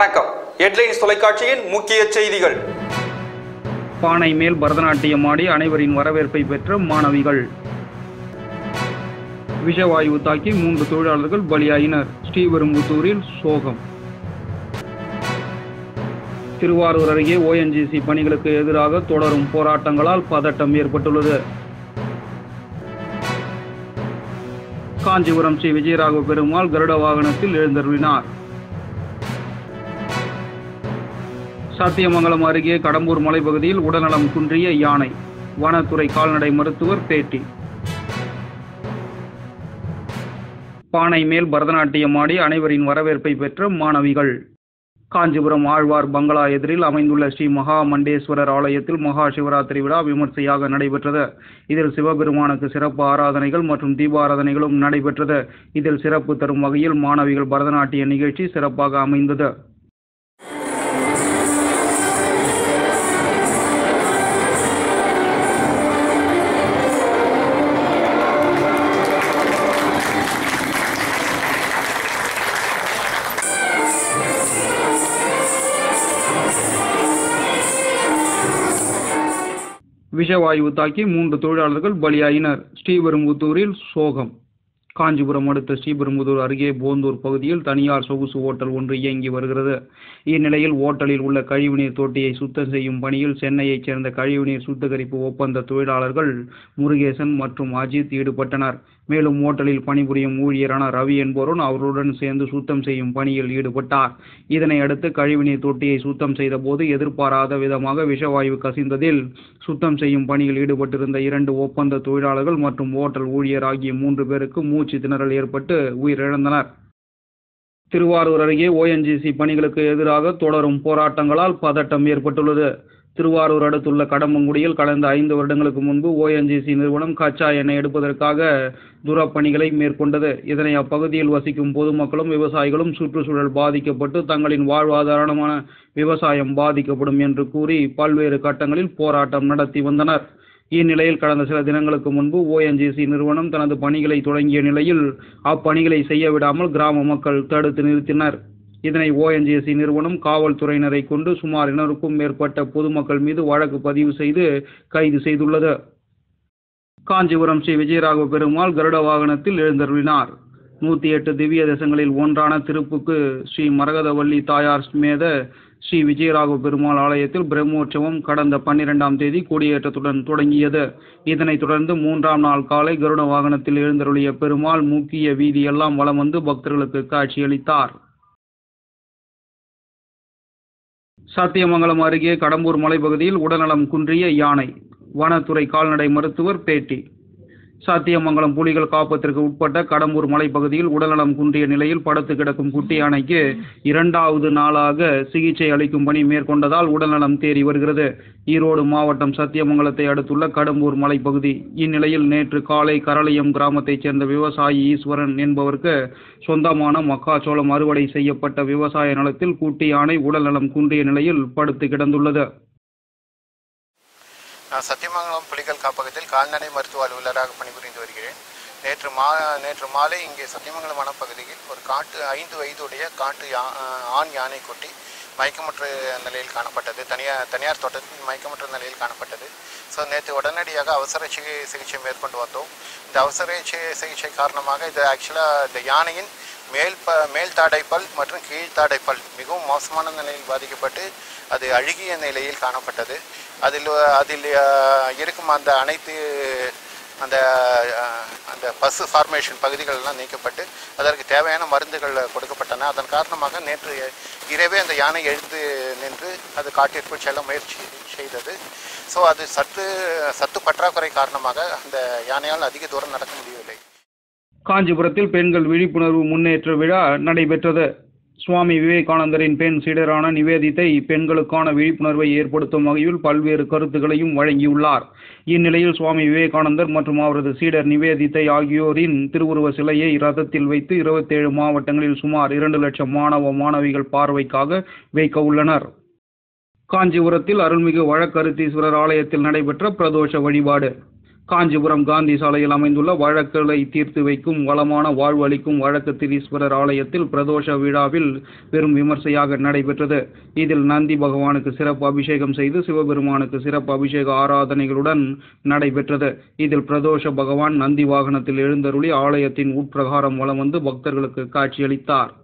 வணக்கம் ஹெட்லைன்ஸ் தொலைக்காட்சியின் முக்கிய செய்திகள் பானை மேல் பரதநாட்டியம் ஆடி அனைவரின் வரவேற்பை பெற்ற மாணவிகள் விஷவாயு தாக்கி மூன்று தொழிலாளர்கள் பலியாயினர் ஸ்ரீபெரும்புத்தூரில் சோகம் திருவாரூர் அருகே ஓஎன்ஜிசி பணிகளுக்கு எதிராக தொடரும் போராட்டங்களால் பதட்டம் ஏற்பட்டுள்ளது காஞ்சிபுரம் ஸ்ரீ விஜயராக பெருமாள் கருட வாகனத்தில் எழுந்தருளினார் சத்தியமங்கலம் அருகே கடம்பூர் மலைப்பகுதியில் உடல்நலம் குன்றிய யானை வனத்துறை கால்நடை மருத்துவர் பேட்டி பானை மேல் பரதநாட்டியம் ஆடி அனைவரின் வரவேற்பை பெற்ற மாணவிகள் காஞ்சிபுரம் ஆழ்வார் பங்களா எதிரில் அமைந்துள்ள ஸ்ரீ மகா மண்டேஸ்வரர் ஆலயத்தில் மகா சிவராத்திரி விழா விமர்சையாக நடைபெற்றது இதில் சிவபெருமானுக்கு சிறப்பு ஆராதனைகள் மற்றும் தீபாராதனைகளும் நடைபெற்றது இதில் சிறப்பு தரும் வகையில் மாணவிகள் பரதநாட்டிய நிகழ்ச்சி சிறப்பாக அமைந்தது விஷவாயு தாக்கி மூன்று தொழிலாளர்கள் பலியாயினர் ஸ்ரீபெரும்புத்தூரில் சோகம் காஞ்சிபுரம் அடுத்த ஸ்ரீபெரும்புதூர் அருகே போந்தூர் பகுதியில் தனியார் சொகுசு ஓட்டல் ஒன்று இயங்கி வருகிறது இந்நிலையில் ஓட்டலில் உள்ள கழிவுநீர் தொட்டியை சுத்தம் செய்யும் பணியில் சென்னையைச் சேர்ந்த கழிவுநீர் சுத்திகரிப்பு ஒப்பந்த தொழிலாளர்கள் முருகேசன் மற்றும் அஜித் ஈடுபட்டனர் மேலும் ஓட்டலில் பணிபுரியும் ஊழியரான ரவி என்பவரும் அவருடன் சேர்ந்து சுத்தம் செய்யும் பணியில் ஈடுபட்டார் இதனை அடுத்து கழிவுநீர் தொட்டியை சுத்தம் செய்தபோது எதிர்பாராத விதமாக விஷவாயு கசிந்ததில் சுத்தம் செய்யும் பணியில் ஈடுபட்டிருந்த இரண்டு ஒப்பந்த தொழிலாளர்கள் மற்றும் ஓட்டல் ஊழியர் ஆகிய மூன்று பேருக்கு மூச்சு திணறல் ஏற்பட்டு உயிரிழந்தனர் திருவாரூர் அருகே ஓஎன்ஜிசி பணிகளுக்கு எதிராக தொடரும் போராட்டங்களால் பதட்டம் ஏற்பட்டுள்ளது திருவாரூர் அடுத்துள்ள கடம்பங்குடியில் கடந்த ஐந்து வருடங்களுக்கு முன்பு ஓஎன்ஜிசி நிறுவனம் கச்சா எண்ணெய் எடுப்பதற்காக துரப்பணிகளை மேற்கொண்டது இதனை அப்பகுதியில் வசிக்கும் பொதுமக்களும் விவசாயிகளும் சுற்றுச்சூழல் பாதிக்கப்பட்டு தங்களின் வாழ்வாதாரமான விவசாயம் பாதிக்கப்படும் என்று கூறி பல்வேறு கட்டங்களில் போராட்டம் நடத்தி வந்தனர் இந்நிலையில் கடந்த சில தினங்களுக்கு முன்பு ஓஎன்ஜிசி நிறுவனம் தனது பணிகளை தொடங்கிய நிலையில் அப்பணிகளை செய்ய விடாமல் கிராம மக்கள் தடுத்து நிறுத்தினர் இதனை ஓஎன்ஜிசி நிறுவனம் காவல்துறையினரை கொண்டு சுமார் இருநூறுக்கும் மேற்பட்ட பொதுமக்கள் மீது வழக்கு பதிவு செய்து கைது செய்துள்ளது காஞ்சிபுரம் ஸ்ரீ விஜயராக பெருமாள் கருட வாகனத்தில் எழுந்தருளினார் நூற்றி எட்டு திவ்ய தேசங்களில் ஒன்றான திருப்புக்கு ஸ்ரீ மரகதவள்ளி தாயார் மேத ஸ்ரீ விஜயராக பெருமாள் ஆலயத்தில் பிரம்மோற்சவம் கடந்த பன்னிரெண்டாம் தேதி கொடியேற்றத்துடன் தொடங்கியது இதனைத் தொடர்ந்து மூன்றாம் நாள் காலை கருட வாகனத்தில் எழுந்தருளிய பெருமாள் முக்கிய வீதியெல்லாம் வலம் வந்து பக்தர்களுக்கு காட்சியளித்தார் சத்தியமங்கலம் அருகே கடம்பூர் மலைப்பகுதியில் உடல்நலம் குன்றிய யானை வனத்துறை கால்நடை மருத்துவர் பேட்டி சத்தியமங்கலம் புலிகள் காப்பத்திற்கு உட்பட்ட கடம்பூர் மலைப்பகுதியில் உடல்நலம் குன்றிய நிலையில் படுத்து கிடக்கும் குட்டி யானைக்கு இரண்டாவது நாளாக சிகிச்சை அளிக்கும் பணி மேற்கொண்டதால் உடல்நலம் தேறி வருகிறது ஈரோடு மாவட்டம் சத்தியமங்கலத்தை அடுத்துள்ள கடம்பூர் மலைப்பகுதி இந்நிலையில் நேற்று காலை கரளியம் கிராமத்தைச் சேர்ந்த விவசாயி ஈஸ்வரன் என்பவருக்கு சொந்தமான மக்காச்சோளம் அறுவடை செய்யப்பட்ட விவசாய நிலத்தில் குட்டி யானை உடல்நலம் குன்றிய நிலையில் படுத்து கிடந்துள்ளது நான் சத்தியமங்கலம் புலிகள் காப்பகத்தில் கால்நடை மருத்துவ அலுவலராக பணிபுரிந்து வருகிறேன் நேற்று மா நேற்று மாலை இங்கே சத்தியமங்கலம் வனப்பகுதியில் ஒரு காட்டு ஐந்து வயதுடைய காட்டு யா ஆண் யானை குட்டி மயக்கமுற்ற நிலையில் காணப்பட்டது தனியார் தனியார் தோட்டத்தில் மயக்கமுற்ற நிலையில் காணப்பட்டது ஸோ நேற்று உடனடியாக அவசர சிகி சிகிச்சை மேற்கொண்டு வந்தோம் இந்த அவசர சி- சிகிச்சை காரணமாக இது ஆக்சுவலாக இந்த யானையின் மேல் ப மேல் தாடைப்பல் மற்றும் கீழ் தாடைப்பல் மிகவும் மோசமான நிலையில் பாதிக்கப்பட்டு அது அழுகிய நிலையில் காணப்பட்டது அதில் அதில் அஹ், இருக்கும் அந்த அனைத்து அந்த அஹ், அந்த பசு ஃபார்மேஷன் பகுதிகள் எல்லாம் நீக்கப்பட்டு அதற்கு தேவையான மருந்துகள் கொடுக்கப்பட்டன அதன் காரணமாக நேற்று இரவே அந்த யானை எழுந்து நின்று அது காட்டிற்குள் செல்ல முயற்சி செய்தது ஸோ அது சத்து சத்து பற்றாக்குறை காரணமாக அந்த யானையால் அதிக தூரம் நடக்க முடியவில்லை காஞ்சிபுரத்தில் பெண்கள் விழிப்புணர்வு முன்னேற்ற விழா நடைபெற்றது சுவாமி விவேகானந்தரின் பெண் சீடரான நிவேதித்தை பெண்களுக்கான விழிப்புணர்வை ஏற்படுத்தும் வகையில் பல்வேறு கருத்துக்களையும் வழங்கியுள்ளார் இந்நிலையில் சுவாமி விவேகானந்தர் மற்றும் அவரது சீடர் நிவேதித்தை ஆகியோரின் திருவுருவ சிலையை ரதத்தில் வைத்து இருபத்தேழு மாவட்டங்களில் சுமார் இரண்டு லட்சம் மாணவ மாணவிகள் பார்வைக்காக வைக்க உள்ளனர் காஞ்சிபுரத்தில் அருள்மிகு வழக்கருத்தீஸ்வரர் ஆலயத்தில் நடைபெற்ற பிரதோஷ வழிபாடு காஞ்சிபுரம் காந்தி சாலையில் அமைந்துள்ள வழக்குகளை தீர்த்து வைக்கும் வளமான வாழ்வு அளிக்கும் வழக்கு திரீஸ்வரர் ஆலயத்தில் பிரதோஷ விழாவில் பெரும் விமர்சையாக நடைபெற்றது இதில் நந்தி பகவானுக்கு சிறப்பு அபிஷேகம் செய்து சிவபெருமானுக்கு சிறப்பு அபிஷேக ஆராதனைகளுடன் நடைபெற்றது இதில் பிரதோஷ பகவான் நந்தி வாகனத்தில் எழுந்தருளி ஆலயத்தின் உட்பிரகாரம் வலம் வந்து பக்தர்களுக்கு காட்சியளித்தார்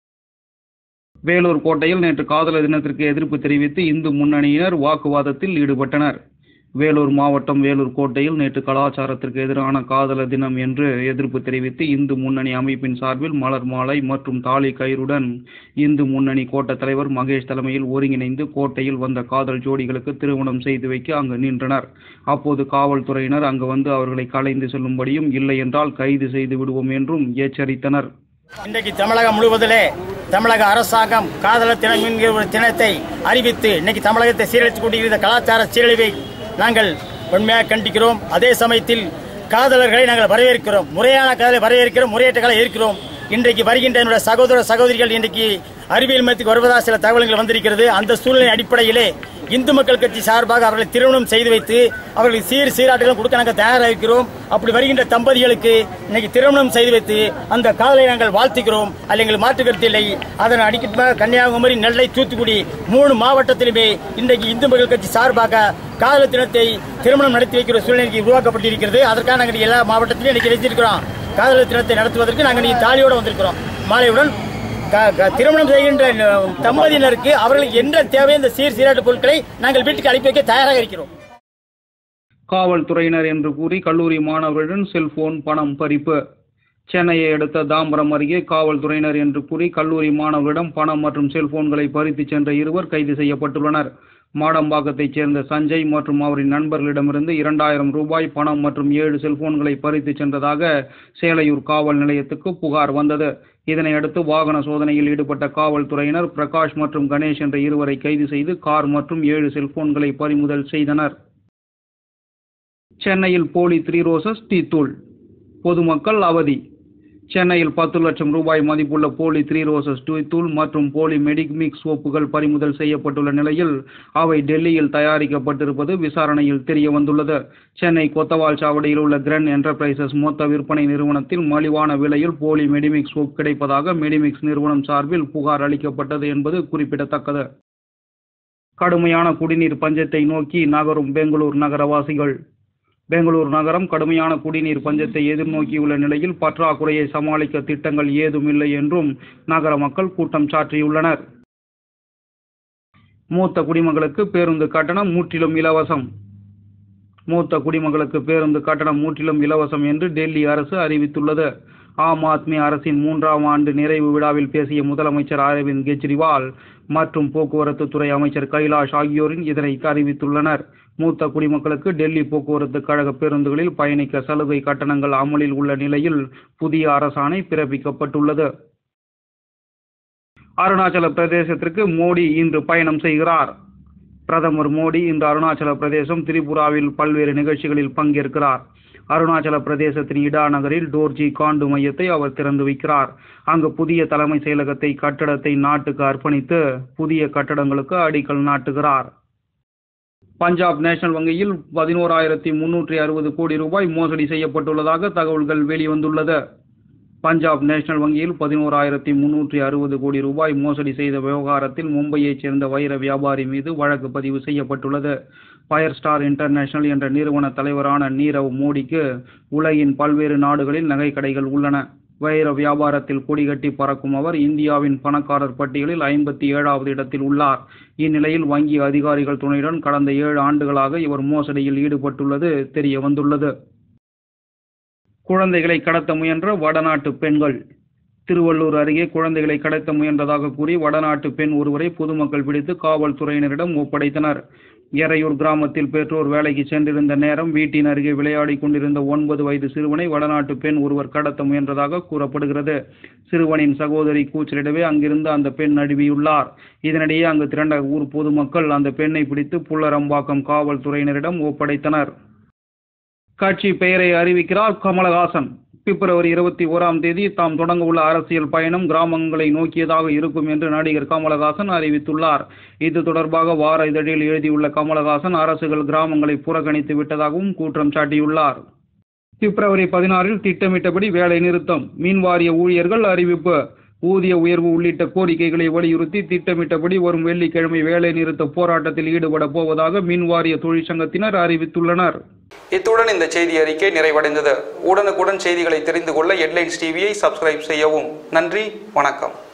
வேலூர் கோட்டையில் நேற்று காதலர் தினத்திற்கு எதிர்ப்பு தெரிவித்து இந்து முன்னணியினர் வாக்குவாதத்தில் ஈடுபட்டனர் வேலூர் மாவட்டம் வேலூர் கோட்டையில் நேற்று கலாச்சாரத்திற்கு எதிரான காதலர் தினம் என்று எதிர்ப்பு தெரிவித்து இந்து முன்னணி அமைப்பின் சார்பில் மலர் மாலை மற்றும் தாலி கயிறுடன் இந்து முன்னணி கோட்ட தலைவர் மகேஷ் தலைமையில் ஒருங்கிணைந்து கோட்டையில் வந்த காதல் ஜோடிகளுக்கு திருமணம் செய்து வைக்க அங்கு நின்றனர் அப்போது காவல்துறையினர் அங்கு வந்து அவர்களை கலைந்து செல்லும்படியும் இல்லை என்றால் கைது செய்து விடுவோம் என்றும் எச்சரித்தனர் இன்றைக்கு தமிழகம் முழுவதிலே தமிழக அரசாங்கம் காதலர் தினம் என்கிற ஒரு தினத்தை அறிவித்து இன்னைக்கு தமிழகத்தை சீரழித்துக் கொண்டிருக்கிற கலாச்சார சீரழிவை நாங்கள் உண்மையாக கண்டிக்கிறோம் அதே சமயத்தில் காதலர்களை நாங்கள் வரவேற்கிறோம் முறையான காதலை வரவேற்கிறோம் முறையற்ற காலை ஏற்கிறோம் இன்றைக்கு வருகின்ற என்னுடைய சகோதர சகோதரிகள் இன்றைக்கு அறிவியல் மையத்துக்கு வருவதாக சில தகவல்கள் வந்திருக்கிறது அந்த சூழ்நிலை அடிப்படையிலே இந்து மக்கள் கட்சி சார்பாக அவர்களை திருமணம் செய்து வைத்து அவர்களுக்கு சீர் சீராட்டுகளும் கொடுக்க நாங்கள் தயாராக இருக்கிறோம் அப்படி வருகின்ற தம்பதிகளுக்கு இன்னைக்கு திருமணம் செய்து வைத்து அந்த காதலை நாங்கள் வாழ்த்துகிறோம் அதில் எங்களுக்கு மாற்று கருத்து இல்லை அதன் அடிக்கடி கன்னியாகுமரி நெல்லை தூத்துக்குடி மூணு மாவட்டத்திலுமே இன்றைக்கு இந்து மக்கள் கட்சி சார்பாக காதல் தினத்தை திருமணம் நடத்தி வைக்கிற சூழ்நிலைக்கு உருவாக்கப்பட்டிருக்கிறது அதற்காக நாங்கள் எல்லா மாவட்டத்திலும் இன்னைக்கு வச்சிருக்கிறோம் காதல் தினத்தை நடத்துவதற்கு நாங்கள் இன்னைக்கு தாலியோடு வந்திருக்கிறோம் மாலையுடன் க- க- திருமணம் செய்கின்ற அஹ், தம்பதியினருக்கு அவர்களுக்கு என்ன தேவை இந்த சீர் சீராட்டு பொருட்களை நாங்கள் வீட்டுக்கு அனுப்பி வைக்க தயாராக இருக்கிறோம் காவல்துறையினர் என்று கூறி கல்லூரி மாணவர்களிடம் செல்போன் பணம் பறிப்பு சென்னையை அடுத்த தாம்பரம் அருகே காவல்துறையினர் என்று கூறி கல்லூரி மாணவர்களிடம் பணம் மற்றும் செல்போன்களை பறித்து சென்ற இருவர் கைது செய்யப்பட்டுள்ளனர் மாடம்பாக்கத்தைச் சேர்ந்த சஞ்சய் மற்றும் அவரின் நண்பர்களிடமிருந்து இரண்டாயிரம் ரூபாய் பணம் மற்றும் ஏழு செல்போன்களை பறித்து சென்றதாக சேலையூர் காவல் நிலையத்துக்கு புகார் வந்தது இதனையடுத்து வாகன சோதனையில் ஈடுபட்ட காவல்துறையினர் பிரகாஷ் மற்றும் கணேஷ் என்ற இருவரை கைது செய்து கார் மற்றும் ஏழு செல்போன்களை பறிமுதல் செய்தனர் சென்னையில் போலி த்ரீ ரோசஸ் டீ தூள் பொதுமக்கள் அவதி சென்னையில் பத்து லட்சம் ரூபாய் மதிப்புள்ள போலி த்ரீ ரோசஸ் டீ தூள் மற்றும் போலி மெடிக்மிக் சோப்புகள் பறிமுதல் செய்யப்பட்டுள்ள நிலையில் அவை டெல்லியில் தயாரிக்கப்பட்டிருப்பது விசாரணையில் தெரிய வந்துள்ளது சென்னை கொத்தவால் சாவடியில் உள்ள கிரன் என்டர்பிரைசஸ் மொத்த விற்பனை நிறுவனத்தில் மலிவான விலையில் போலி மெடிமிக்ஸ் சோப் கிடைப்பதாக மெடிமிக்ஸ் நிறுவனம் சார்பில் புகார் அளிக்கப்பட்டது என்பது குறிப்பிடத்தக்கது கடுமையான குடிநீர் பஞ்சத்தை நோக்கி நகரும் பெங்களூர் நகரவாசிகள் பெங்களூர் நகரம் கடுமையான குடிநீர் பஞ்சத்தை எதிர்நோக்கியுள்ள நிலையில் பற்றாக்குறையை சமாளிக்க திட்டங்கள் ஏதும் இல்லை என்றும் நகர மக்கள் கூட்டம் சாற்றியுள்ளனர் மூத்த குடிமக்களுக்கு பேருந்து கட்டணம் முற்றிலும் இலவசம் மூத்த குடிமக்களுக்கு பேருந்து கட்டணம் முற்றிலும் இலவசம் என்று டெல்லி அரசு அறிவித்துள்ளது ஆம் ஆத்மி அரசின் மூன்றாம் ஆண்டு நிறைவு விழாவில் பேசிய முதலமைச்சர் அரவிந்த் கெஜ்ரிவால் மற்றும் போக்குவரத்து துறை அமைச்சர் கைலாஷ் ஆகியோரின் இதனை அறிவித்துள்ளனர் மூத்த குடிமக்களுக்கு டெல்லி போக்குவரத்து கழக பேருந்துகளில் பயணிக்க சலுகை கட்டணங்கள் அமலில் உள்ள நிலையில் புதிய அரசாணை பிறப்பிக்கப்பட்டுள்ளது அருணாச்சல பிரதேசத்திற்கு மோடி இன்று பயணம் செய்கிறார் பிரதமர் மோடி இன்று அருணாச்சல பிரதேசம் திரிபுராவில் பல்வேறு நிகழ்ச்சிகளில் பங்கேற்கிறார் அருணாச்சல பிரதேசத்தின் இடா நகரில் டோர்ஜி காண்டு மையத்தை அவர் திறந்து வைக்கிறார் அங்கு புதிய தலைமை செயலகத்தை கட்டடத்தை நாட்டுக்கு அர்ப்பணித்து புதிய கட்டடங்களுக்கு அடிக்கல் நாட்டுகிறார் பஞ்சாப் நேஷனல் வங்கியில் பதினோராயிரத்தி முன்னூற்றி அறுபது கோடி ரூபாய் மோசடி செய்யப்பட்டுள்ளதாக தகவல்கள் வெளிவந்துள்ளது பஞ்சாப் நேஷனல் வங்கியில் பதினோராயிரத்தி முன்னூற்றி அறுபது கோடி ரூபாய் மோசடி செய்த விவகாரத்தில் மும்பையைச் சேர்ந்த வைர வியாபாரி மீது வழக்கு பதிவு செய்யப்பட்டுள்ளது ஃபயர் ஸ்டார் இன்டர்நேஷனல் என்ற நிறுவன தலைவரான நீரவ் மோடிக்கு உலகின் பல்வேறு நாடுகளில் நகைக்கடைகள் உள்ளன வைர வியாபாரத்தில் கொடிகட்டி பறக்கும் அவர் இந்தியாவின் பணக்காரர் பட்டியலில் ஐம்பத்தி ஏழாவது இடத்தில் உள்ளார் இந்நிலையில் வங்கி அதிகாரிகள் துணையுடன் கடந்த ஏழு ஆண்டுகளாக இவர் மோசடியில் ஈடுபட்டுள்ளது தெரிய வந்துள்ளது குழந்தைகளை கடத்த முயன்ற வடநாட்டு பெண்கள் திருவள்ளூர் அருகே குழந்தைகளை கடத்த முயன்றதாக கூறி வடநாட்டு பெண் ஒருவரை பொதுமக்கள் பிடித்து காவல்துறையினரிடம் ஒப்படைத்தனர் எறையூர் கிராமத்தில் பெற்றோர் வேலைக்கு சென்றிருந்த நேரம் வீட்டின் அருகே விளையாடிக் கொண்டிருந்த ஒன்பது வயது சிறுவனை வடநாட்டு பெண் ஒருவர் கடத்த முயன்றதாக கூறப்படுகிறது சிறுவனின் சகோதரி கூச்சலிடவே அங்கிருந்து அந்த பெண் நழுவியுள்ளார் இதனிடையே அங்கு திரண்ட ஊர் பொதுமக்கள் அந்த பெண்ணை பிடித்து புல்லரம்பாக்கம் காவல்துறையினரிடம் ஒப்படைத்தனர் கட்சி பெயரை அறிவிக்கிறார் கமலஹாசன் பிப்ரவரி இருபத்தி ஓராம் தேதி தாம் தொடங்க உள்ள அரசியல் பயணம் கிராமங்களை நோக்கியதாக இருக்கும் என்று நடிகர் கமலஹாசன் அறிவித்துள்ளார் இது தொடர்பாக வார இதழில் எழுதியுள்ள கமலஹாசன் அரசுகள் கிராமங்களை புறக்கணித்து விட்டதாகவும் குற்றம் சாட்டியுள்ளார் பிப்ரவரி பதினாறில் திட்டமிட்டபடி வேலை நிறுத்தம் மின் வாரிய ஊழியர்கள் அறிவிப்பு ஊதிய உயர்வு உள்ளிட்ட கோரிக்கைகளை வலியுறுத்தி திட்டமிட்டபடி வரும் வெள்ளிக்கிழமை வேலை நிறுத்த போராட்டத்தில் ஈடுபட போவதாக மின் வாரிய தொழிற்சங்கத்தினர் அறிவித்துள்ளனர் இத்துடன் இந்த செய்தி அறிக்கை நிறைவடைந்தது உடனுக்குடன் செய்திகளை தெரிந்து கொள்ள ஹெட்லைன்ஸ் டிவியை சப்ஸ்கிரைப் செய்யவும் நன்றி வணக்கம்